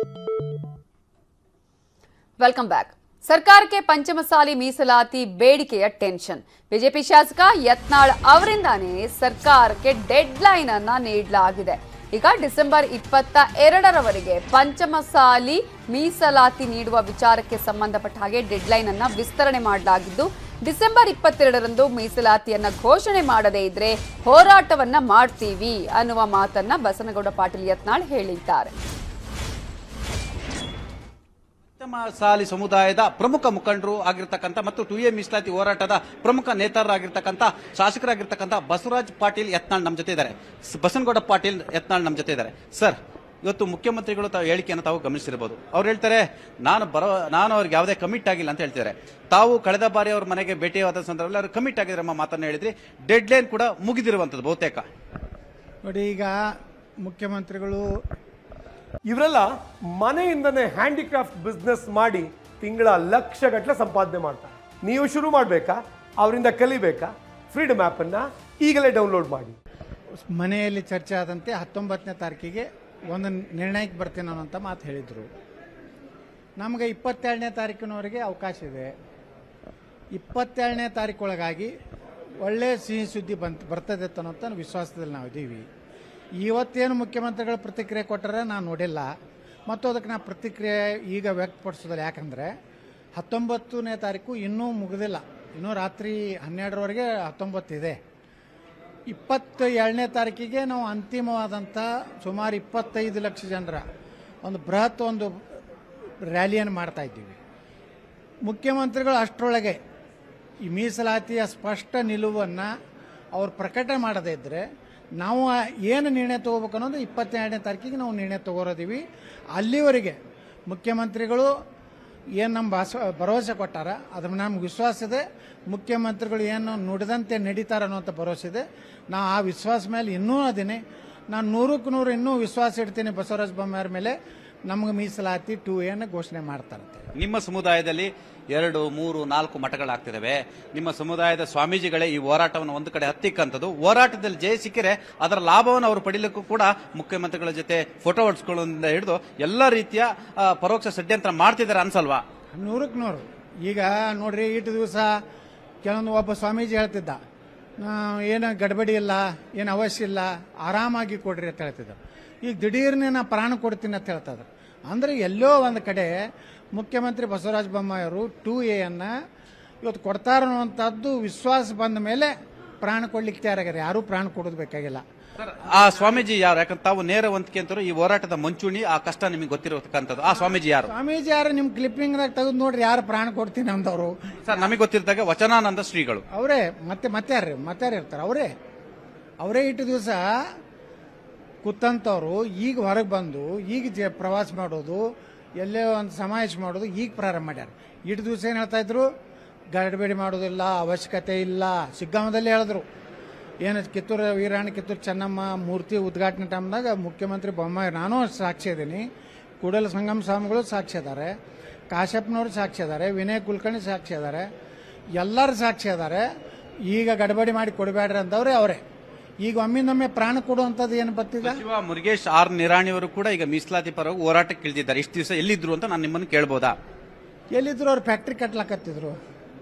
welcome back ಸರ್ಕಾರಕ್ಕೆ ಪಂಚಮಸಾಲಿ ಮೀಸಲಾತಿ ಬೇಡಿಕೆಯ ಟೆನ್ಷನ್ ಬಿಜೆಪಿ ಶಾಸಕ ಯತ್ನಾಳ್ ಅವರಿಂದಾನೇ ಸರ್ಕಾರಕ್ಕೆ ಡೆಡ್ ಲೈನ್ ಅನ್ನ ನೀಡಲಾಗಿದೆ ಈಗ ಡಿಸೆಂಬರ್ ಇಪ್ಪತ್ತ ಎರಡರವರೆಗೆ ಪಂಚಮಸಾಲಿ ಮೀಸಲಾತಿ ನೀಡುವ ವಿಚಾರಕ್ಕೆ ಸಂಬಂಧಪಟ್ಟ ಹಾಗೆ ಡೆಡ್ ಲೈನ್ ಅನ್ನ ವಿಸ್ತರಣೆ ಮಾಡಲಾಗಿದ್ದು ಡಿಸೆಂಬರ್ ಇಪ್ಪತ್ತೆರಡರಂದು ಮೀಸಲಾತಿಯನ್ನ ಘೋಷಣೆ ಮಾಡದೇ ಇದ್ರೆ ಹೋರಾಟವನ್ನ ಮಾಡ್ತೀವಿ ಅನ್ನುವ ಮಾತನ್ನ ಬಸನಗೌಡ ಪಾಟೀಲ್ ಯತ್ನಾಳ್ ಹೇಳಿದ್ದಾರೆ ಪಂಚಮಸಾಲಿ ಸಮುದಾಯದ ಪ್ರಮುಖ ಮುಖಂಡರು ಆಗಿರ್ತಕ್ಕಂಥ ಮತ್ತು ಟು ಎ ಮೀಸಲಾತಿ ಹೋರಾಟದ ಪ್ರಮುಖ ನೇತಾರರಾಗಿರ್ತಕ್ಕಂಥ ಶಾಸಕರಾಗಿರ್ತಕ್ಕಂಥ ಬಸವರಾಜ್ ಪಾಟೀಲ್ ಯತ್ನಾಳ್ ನಮ್ಮ ಜೊತೆ ಇದ್ದಾರೆ ಸ್- ಬಸನಗೌಡ ಪಾಟೀಲ್ ಯತ್ನಾಳ್ ನಮ್ಮ ಜೊತೆ ಇದ್ದಾರೆ ಸರ್ ಇವತ್ತು ಮುಖ್ಯಮಂತ್ರಿಗಳು ತಾವು ಹೇಳಿಕೆಯನ್ನು ತಾವು ಗಮನಿಸಿರಬಹುದು ಅವ್ರು ಹೇಳ್ತಾರೆ ನಾನು ಬರೋ ನಾನು ಅವ್ರಿಗೆ ಯಾವುದೇ ಕಮಿಟ್ ಆಗಿಲ್ಲ ಅಂತ ಹೇಳ್ತಿದ್ದಾರೆ ತಾವು ಕಳೆದ ಬಾರಿ ಅವ್ರ ಮನೆಗೆ ಭೇಟಿಯಾದ ಸಂದರ್ಭದಲ್ಲಿ ಅವ್ರು ಕಮಿಟ್ ಆಗಿದ್ರೆ ಎಂಬ ಮಾತನ್ನು ಹೇಳಿದ್ರಿ ಡೆಡ್ ಲೈನ್ ಕೂಡ ಮುಗಿದಿರುವಂಥದ್ದು ಬಹುತೇಕ ನೋಡಿ ಈಗ ಮುಖ್ಯಮಂತ್ರಿಗಳು ಇವರೆಲ್ಲ ಮನೆಯಿಂದನೇ ಹ್ಯಾಂಡಿಕ್ರಾಫ್ಟ್ ಬಿಸ್ನೆಸ್ ಮಾಡಿ ತಿಂಗಳ ಲಕ್ಷಗಟ್ಟಲೆ ಸಂಪಾದನೆ ಮಾಡ್ತಾರೆ ನೀವು ಶುರು ಮಾಡಬೇಕಾ ಅವರಿಂದ ಕಲಿಬೇಕಾ ಫ್ರೀಡಮ್ ಆ್ಯಪನ್ನು ಈಗಲೇ ಡೌನ್ಲೋಡ್ ಮಾಡಿ ಮನೆಯಲ್ಲಿ ಚರ್ಚೆ ಆದಂತೆ ಹತ್ತೊಂಬತ್ತನೇ ತಾರೀಕಿಗೆ ಒಂದು ನಿರ್ಣಯಕ್ಕೆ ಬರ್ತೀನಿ ಅನ್ನೋಂಥ ಮಾತು ಹೇಳಿದರು ನಮಗೆ ಇಪ್ಪತ್ತೆರಡನೇ ತಾರೀಕಿನವರೆಗೆ ಅವಕಾಶ ಇದೆ ಇಪ್ಪತ್ತೆರಡನೇ ತಾರೀಕೊಳಗಾಗಿ ಒಳ್ಳೆ ಸಿಹಿ ಸುದ್ದಿ ಬಂತ್ ಬರ್ತದೆ ಅನ್ನೋಂಥ ವಿಶ್ವಾಸದಲ್ಲಿ ನಾವು ಇದ್ದೀವಿ ಇವತ್ತೇನು ಮುಖ್ಯಮಂತ್ರಿಗಳು ಪ್ರತಿಕ್ರಿಯೆ ಕೊಟ್ಟರೆ ನಾನು ನೋಡಿಲ್ಲ ಮತ್ತು ಅದಕ್ಕೆ ನಾನು ಪ್ರತಿಕ್ರಿಯೆ ಈಗ ವ್ಯಕ್ತಪಡಿಸೋದಿಲ್ಲ ಯಾಕಂದರೆ ಹತ್ತೊಂಬತ್ತನೇ ತಾರೀಕು ಇನ್ನೂ ಮುಗಿದಿಲ್ಲ ಇನ್ನೂ ರಾತ್ರಿ ಹನ್ನೆರಡರವರೆಗೆ ಹತ್ತೊಂಬತ್ತಿದೆ ಇಪ್ಪತ್ತ ಏಳನೇ ತಾರೀಕಿಗೆ ನಾವು ಅಂತಿಮವಾದಂಥ ಸುಮಾರು ಇಪ್ಪತ್ತೈದು ಲಕ್ಷ ಜನರ ಒಂದು ಬೃಹತ್ ಒಂದು ರ್ಯಾಲಿಯನ್ನು ಮಾಡ್ತಾ ಇದ್ದೀವಿ ಮುಖ್ಯಮಂತ್ರಿಗಳು ಅಷ್ಟರೊಳಗೆ ಈ ಮೀಸಲಾತಿಯ ಸ್ಪಷ್ಟ ನಿಲುವನ್ನು ಅವ್ರು ಪ್ರಕಟ ಮಾಡದೇ ಇದ್ದರೆ ನಾವು ಏನು ನಿರ್ಣಯ ತಗೋಬೇಕು ಅನ್ನೋದು ಇಪ್ಪತ್ತೆರಡನೇ ತಾರೀಕಿಗೆ ನಾವು ನಿರ್ಣಯ ತಗೋರೋದೀವಿ ಅಲ್ಲಿವರೆಗೆ ಮುಖ್ಯಮಂತ್ರಿಗಳು ಏನು ನಮ್ಮ ಭಾಸ ಭರವಸೆ ಕೊಟ್ಟಾರ ಅದ್ರ ನಮ್ಗೆ ವಿಶ್ವಾಸ ಇದೆ ಮುಖ್ಯಮಂತ್ರಿಗಳು ಏನು ನುಡಿದಂತೆ ನಡೀತಾರೆ ಅನ್ನೋಂಥ ಭರವಸೆ ಇದೆ ನಾವು ಆ ವಿಶ್ವಾಸ ಮೇಲೆ ಇನ್ನೂ ಅದೀನಿ ನಾನು ನೂರಕ್ಕೆ ನೂರು ಇನ್ನೂ ವಿಶ್ವಾಸ ಇಡ್ತೀನಿ ಬಸವರಾಜ ಬೊಮ್ಮಾಯರ ಮೇಲೆ ನಮ್ಗೆ ಮೀಸಲಾತಿ ಟು ಏನು ಘೋಷಣೆ ಮಾಡ್ತಾರಂತೆ ನಿಮ್ಮ ಸಮುದಾಯದಲ್ಲಿ ಎರಡು ಮೂರು ನಾಲ್ಕು ಮಠಗಳಾಗ್ತಿದ್ದಾವೆ ನಿಮ್ಮ ಸಮುದಾಯದ ಸ್ವಾಮೀಜಿಗಳೇ ಈ ಹೋರಾಟವನ್ನು ಒಂದು ಕಡೆ ಹತ್ತಿಕ್ಕಂಥದ್ದು ಹೋರಾಟದಲ್ಲಿ ಜಯ ಸಿಕ್ಕಿರೆ ಅದರ ಲಾಭವನ್ನು ಅವರು ಪಡಿಲಿಕ್ಕೂ ಕೂಡ ಮುಖ್ಯಮಂತ್ರಿಗಳ ಜೊತೆ ಫೋಟೋ ಹೊಡ್ಸ್ಕೊಳ್ಳೋದ್ರಿಂದ ಹಿಡಿದು ಎಲ್ಲ ರೀತಿಯ ಆ, ಪರೋಕ್ಷ ಷಡ್ಯಂತ್ರ ಮಾಡ್ತಿದ್ದಾರೆ ಅನ್ಸಲ್ವಾ ನೂರಕ್ಕೆ ನೂರು ಈಗ ನೋಡ್ರಿ ಇಟ್ಟು ದಿವಸ ಕೆಲವೊಂದು ಒಬ್ಬ ಸ್ವಾಮೀಜಿ ಹೇಳ್ತಿದ್ದ ಆ, ಏನು ಗಡ್ಬಡಿ ಇಲ್ಲ ಏನು ಅವಶ್ಯ ಇಲ್ಲ ಆರಾಮಾಗಿ ಕೊಡ್ರಿ ಅಂತ ಹೇಳ್ತಿದ್ದ ಈಗ ದಿಢೀರ್ನೆ ನಾ ಪ್ರಾಣ ಕೊಡ್ತೀನಿ ಅಂತ ಹೇಳ್ತಿದ್ರು ಅಂದರೆ ಎಲ್ಲೋ ಒಂದು ಕಡೆ ಮುಖ್ಯಮಂತ್ರಿ ಬಸವರಾಜ ಬೊಮ್ಮಾಯಿಯವರು ಟೂ ಎಯನ್ನು ಇವತ್ತು ಕೊಡ್ತಾರ ಅನ್ನುವಂಥದ್ದು ವಿಶ್ವಾಸ ಬಂದ ಮೇಲೆ ಪ್ರಾಣ ಕೊಡ್ಲಿಕ್ಕೆ ತಯಾರಾಗ್ಯಾರ ಯಾರೂ ಪ್ರಾಣ ಕೊಡೋದು ಬೇಕಾಗಿಲ್ಲ ಆ ಸ್ವಾಮೀಜಿ ಯಾರು ಯಾಕಂದ್ರೆ ತಾವು ನೇರ ವಂತಿಕೆ ಅಂತರೂ ಈ ಹೋರಾಟದ ಮುಂಚೂಣಿ ಆ ಕಷ್ಟ ನಿಮಗೆ ಗೊತ್ತಿರತಕ್ಕಂಥದ್ದು ಆ ಸ್ವಾಮೀಜಿ ಯಾರು ಸ್ವಾಮೀಜಿ ಯಾರು ನಿಮ್ಮ ಕ್ಲಿಪ್ಪಿಂಗ್ದಾಗ ತೆಗೆದು ನೋಡ್ರಿ ಯಾರು ಪ್ರಾಣ ಕೊಡ್ತೀನಿ ಅಂದವರು ಸರ್ ನಮಗೆ ಗೊತ್ತಿರದಾಗ ವಚನಾನಂದ ಶ್ರೀಗಳು ಅವರೇ ಮತ್ತೆ ಮತ್ತೆ ಯಾರು ಮತ್ತೆ ಯಾರು ಇರ್ತಾರೆ ಅವರೇ ಅವರೇ ಇಟ್ಟು ದಿವಸ ಕೂತಂತವ್ರು ಈಗ ಹೊರಗೆ ಬಂದು ಈಗ ಜ ಪ್ರವಾಸ ಮಾಡೋದು ಎಲ್ಲೇ ಒಂದು ಸಮಾವೇಶ ಮಾಡೋದು ಈಗ ಪ್ರಾರಂಭ ಮಾಡ್ಯಾರ ಇಟ್ಟು ದಿವಸ ಏನು ಹೇಳ್ತಾ ಇದ್ರು ಗಡಿಬೇಡಿ ಮಾಡೋದಿಲ್ಲ ಅವಶ್ಯಕತೆ ಇಲ್ಲ ಸಿಗ್ಗಾಮದಲ್ಲಿ ಹೇಳಿದ್ರು ಏನು ಕಿತ್ತೂರು ವೀರಾಣಿ ಕಿತ್ತೂರು ಚೆನ್ನಮ್ಮ ಮೂರ್ತಿ ಉದ್ಘಾಟನೆ ಟೈಮ್ದಾಗ ಮುಖ್ಯಮಂತ್ರಿ ಬೊಮ್ಮಾಯಿ ನಾನು ಸಾಕ್ಷಿ ಇದ್ದೀನಿ ಕೂಡಲ ಸಂಗಮ ಸ್ವಾಮಿಗಳು ಸಾಕ್ಷಿ ಇದ್ದಾರೆ ಕಾಶ್ಯಪ್ನವರು ಸಾಕ್ಷಿ ಇದ್ದಾರೆ ವಿನಯ್ ಕುಲಕರ್ಣಿ ಸಾಕ್ಷಿ ಇದ್ದಾರೆ ಎಲ್ಲರೂ ಸಾಕ್ಷಿ ಇದ್ದಾರೆ ಈಗ ಗಡಬಡಿ ಮಾಡಿ ಕೊಡಬೇಡ್ರಿ ಅಂತವ್ರೆ ಅವರೇ ಈಗ ಒಮ್ಮಿಂದೊಮ್ಮೆ ಪ್ರಾಣ ಕೊಡುವಂಥದ್ದು ಏನು ಬರ್ತಿದೆ ಸಚಿವ ಮುರುಗೇಶ್ ಆರ್ ನಿರಾಣಿಯವರು ಕೂಡ ಈಗ ಮೀಸಲಾತಿ ಪರವಾಗಿ ಹೋರಾಟಕ್ಕೆ ಇಳಿದಿದ್ದಾರೆ ಇಷ್ಟು ದಿವಸ ಎಲ್ಲಿದ್ರು ಅಂತ ನಾನು ನಿಮ್ಮನ್ನು ಕೇಳ್ಬೋದಾ ಎಲ್ಲಿದ್ರು ಅವ್ರು ಫ್ಯಾಕ್ಟ್ರಿ ಕಟ್ಲಾಕತ್ತಿದ್ರು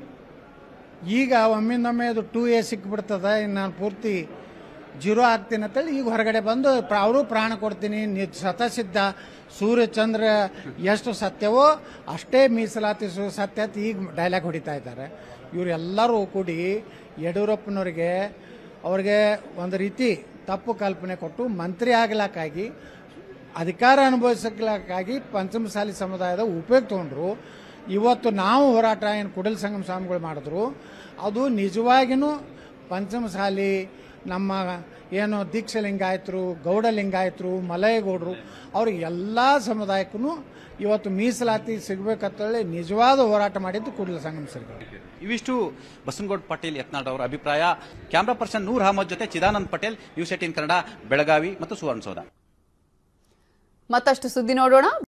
ಈಗ ಒಮ್ಮಿಂದೊಮ್ಮೆ ಅದು ಟೂ ಎ ಸಿಕ್ಬಿಡ್ತದ ಇನ್ನು ನಾನು ಪೂರ್ತಿ ಜೀರೋ ಆಗ್ತೀನಿ ಅಂತೇಳಿ ಈಗ ಹೊರಗಡೆ ಬಂದು ಪ್ರ- ಅವರು ಪ್ರಾಣ ಕೊಡ್ತೀನಿ ನಿ ಸತಸಿದ್ಧ ಸೂರ್ಯ ಚಂದ್ರ ಎಷ್ಟು ಸತ್ಯವೋ ಅಷ್ಟೇ ಮೀಸಲಾತಿ ಸು ಸತ್ಯ ಅಂತ ಈಗ ಡೈಲಾಗ್ ಹೊಡಿತಾ ಇದ್ದಾರೆ ಇವರೆಲ್ಲರೂ ಕೂಡಿ ಯಡಿಯೂರಪ್ಪನವ್ರಿಗೆ ಅವ್ರಿಗೆ ಒಂದು ರೀತಿ ತಪ್ಪು ಕಲ್ಪನೆ ಕೊಟ್ಟು ಮಂತ್ರಿ ಆಗ್ಲಾಕಾಗಿ ಅಧಿಕಾರ ಅನುಭವಿಸಕ್ಕಾಗಿ ಪಂಚಮಸಾಲಿ ಸಮುದಾಯದ ಉಪಯೋಗ ತಗೊಂಡ್ರು ಇವತ್ತು ನಾವು ಹೋರಾಟ ಏನು ಕುಡಲ್ ಸಂಗಮ ಸ್ವಾಮಿಗಳು ಮಾಡಿದ್ರು ಅದು ನಿಜವಾಗಿಯೂ ಪಂಚಮಸಾಲಿ ನಮ್ಮ ಏನು ದೀಕ್ಷ ಲಿಂಗಾಯತರು ಗೌಡ ಲಿಂಗಾಯತರು ಮಲಯಗೌಡರು ಅವ್ರಿಗೆ ಎಲ್ಲ ಸಮುದಾಯಕ್ಕೂ ಇವತ್ತು ಮೀಸಲಾತಿ ಸಿಗಬೇಕಂತೇಳಿ ನಿಜವಾದ ಹೋರಾಟ ಮಾಡಿದ್ದು ಕುಡಲ ಸಂಗಮ ಶ್ರೀಗಳು ಇವಿಷ್ಟು ಬಸನಗೌಡ ಪಾಟೀಲ್ ಯತ್ನಾಳ್ ಅವರ ಅಭಿಪ್ರಾಯ ಕ್ಯಾಮ್ರಾ ಪರ್ಸನ್ ನೂರ್ ಅಹಮದ್ ಜೊತೆ ಚಿದಾನಂದ್ ಪಟೇಲ್ ನ್ಯೂಸ್ ಏಟೀನ್ ಕನ್ನಡ ಬೆಳಗಾವಿ ಮತ್ತು ಸುವರ್ಣಸೌಧ ಮತ್ತಷ್ಟು ಸುದ್ದಿ ನೋಡೋಣ